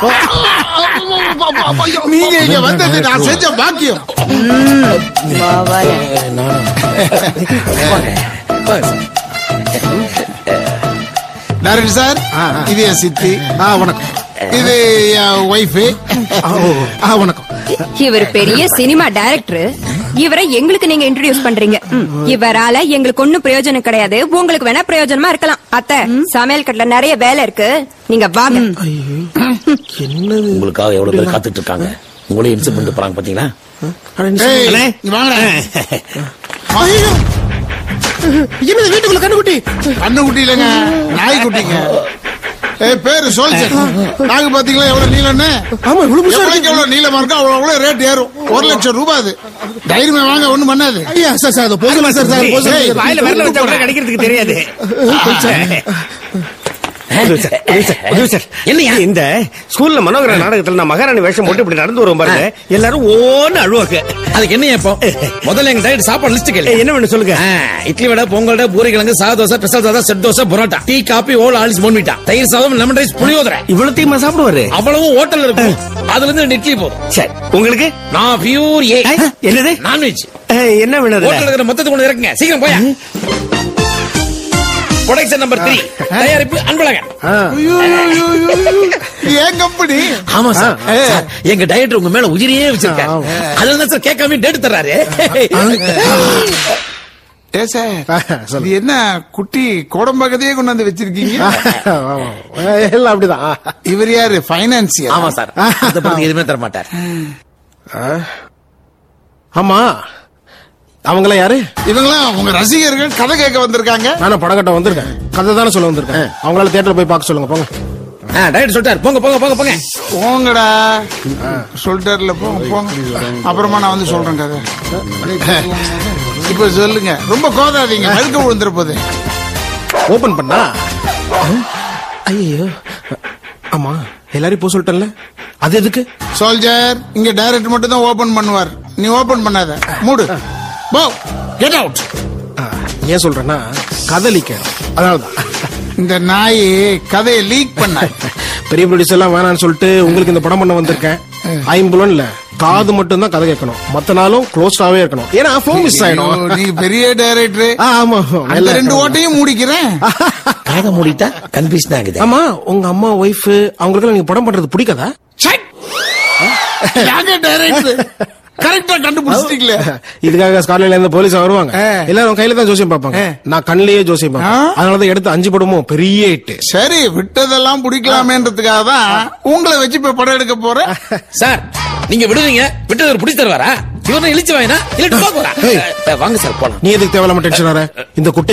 நீங்க இங்க வந்தது நான் செஞ்ச பாக்கியம் டைரக்டர் சார் இது என் சித்தி ஆ வணக்கம் இது என் ஒய்ஃபு ஆ வணக்கம் இவர் பெரிய சினிமா டைரக்டர் இவரை எங்களுக்கு நீங்க இன்ட்ரோடியூஸ் பண்றீங்க ம். இவரால எங்களுக்கு ஒண்ணும் பிரயோஜனம் கிடையாது உங்களுக்கு வேணா பிரயோஜனமா இருக்கலாம் அத்தை சமையல் கட்டுல நிறைய வேலை இருக்கு நீங்க வாங்க என்னது உங்களுக்காக எவ்வளவு பேர் காத்துட்டு இருக்காங்க உங்களையும் இன்சல்ட் பண்ணிட்டு போறாங்க பாத்தீங்களா ஏய், அண்ணே. இங்க வாங்கடா. ஐயோ என்னது வீட்டுக்குள்ள கண்ணுக்குட்டி கண்ணுக்குட்டி இல்லைங்க நாய்க்குட்டிங்க ஏய் பேரு சோல்ஜர் நாங்க பாத்தீங்களா எவ்வளவு நீளம்னு ஆமா இவ்வளவு புதுசா எவ்வளவுக்கு இருக்கு. எவ்வளவு நீளமா இருக்கோ அவ்வளவு அவ்வளவு ரேட் ஏறும் ஒரு லட்சம் ரூபாய் அது தைரியமா வாங்க ஒண்ணும் பண்ணாது ஐயா சார் சார் அதை போதுமா சார் சார் போதுமா ஏய், சார். வாயில வரல வச்சா கூட கிடைக்கிறதுக்கு தெரியாது உதவி சார், உதவி சார், உதவி சார். என்னையா? இந்த ஸ்கூல்ல மனோகர நாடகத்துல நான் மகாராணி வேஷம் போட்டு இப்படி நடந்து வரும் பாருங்க எல்லாரும் ஓன்னு அழுவாங்க அதுக்கு என்ன இப்போ முதல்ல எங்க டயட் சாப்பாடு லிஸ்ட் கேளு ஏய், என்ன வேணும் சொல்லுங்க ஆ, இட்லி வடை பொங்கல் வடை பூரி கிழங்கு சாத dosa special dosa set dosa parotta tea coffee Horlicks Bournvita தயிர் சாதம் லெமன் ரைஸ் புளியோதரை இவ்வளவு தீமா சாப்பிடுவாரு அவ்வளவும் ஹோட்டல்ல இருக்கும் அதுல இருந்து ரெண்டு இட்லி போதும் சரி உங்களுக்கு நான் பியூர் ஏ ஏய், என்னது நான்வெஜ் ஏய், என்ன வேணும் அதுல? ஹோட்டல் இருக்கிற மொத்தத்தை கொண்டு இறக்குங்க சீக்கிரம் போயா ப்ரொடக்ஷன் நம்பர் த்ரீ தயாரிப்பு அன்பழகன் ஐயோ, ஐயோ, ஐயோ, ஐயோ. இது ஏன் கம்பெனி ஆமா சார் சார், எங்க டயட் உங்க மேல உயிரியே வச்சிருக்காரு அதுல தான் சார் கேட்காம டேட் தர்றாரு ஏ சார் இது என்ன குட்டி கோடம்பாக்கத்தையே கொண்டாந்து வச்சிருக்கீங்க ஆமா. எல்லாம் அப்படிதான் இவர் யாரு பைனான்சியர் ஆமா சார் அந்த படத்துக்கு எதுவுமே தர மாட்டார் ஆமா அவங்களாம் யாரு இவங்களாம் உங்க ரசிகர்கள் கதை கேட்க வந்திருக்காங்க நானும் படம் கட்ட வந்திருக்கேன் கதை தானே சொல்ல வந்திருக்கேன் அவங்களால தியேட்டர் போய் பார்க்க சொல்லுங்க போங்க டயட் சொல்லிட்டாரு போங்க போங்க போங்க போங்க போங்கடா சொல்லிட்டாருல போங்க போங்க அப்புறமா நான் வந்து சொல்றேன் கதை இப்ப சொல்லுங்க ரொம்ப கோதாதீங்க நடுக்க விழுந்துற போது ஓபன் பண்ணா ஐயோ ஆமா எல்லாரையும் போக சொல்லிட்டேன்ல அது எதுக்கு சோல்ஜர் இங்க டைரக்ட் மட்டும் தான் ஓபன் பண்ணுவார் நீ ஓபன் பண்ணாத மூடு போ கெட் அவுட் ஆ, ஏன் சொல்றேன்னா கதை லீக் அதனாலதான் இந்த நாய் கதையை லீக் பண்ண பெரிய ப்ரொடியூசர் எல்லாம் வேணாம்னு சொல்லிட்டு உங்களுக்கு இந்த படம் பண்ண வந்திருக்கேன் ஐம்புலன் இல்ல காது மட்டும் தான் கதை கேட்கணும் மத்த நாளும் க்ளோஸ்டாவே இருக்கணும் ஏன்னா ஃபோன் மிஸ் ஆயிடும் நீ பெரிய டைரக்டர் ஆ, ஆமா அந்த நல்லா ரெண்டு இருக்கணும். ஓட்டையும் மூடிக்கிறேன் காதை மூடிட்டா கன்ஃபியூஷன் ஆகுது ஆமா உங்க அம்மா ஒய்ஃப் அவங்களுக்கு நீங்க படம் பண்றது பிடிக்காதா யாங்க டைரக்டர் கரெக்டா கண்டுபிடிச்சிட்டீங்களே இதுக்காக ஸ்காட்லாண்ட்ல இருந்து போலீஸ் வருவாங்க ஆ. எல்லாரும் கையில தான் ஜோசியம் பார்ப்பாங்க ஆ. நான் கண்ணிலேயே ஜோசியம் பார்ப்பேன் ஆ. அதனாலதான் எடுத்து அஞ்சு படமும் பெரிய ஹிட் சரி விட்டதெல்லாம் பிடிக்கலாமேன்றதுக்காக தான் உங்களை வச்சு இப்ப படம் எடுக்க போறேன் சார் நீங்க விடுவீங்க விட்டது பிடிச்சு தருவாரா இவரும் இழிச்சு வாயினா இல்ல போறா வாங்க சார் போலாம் நீ எதுக்கு தேவையில்லாம டென்ஷன் வர இந்த குட்டை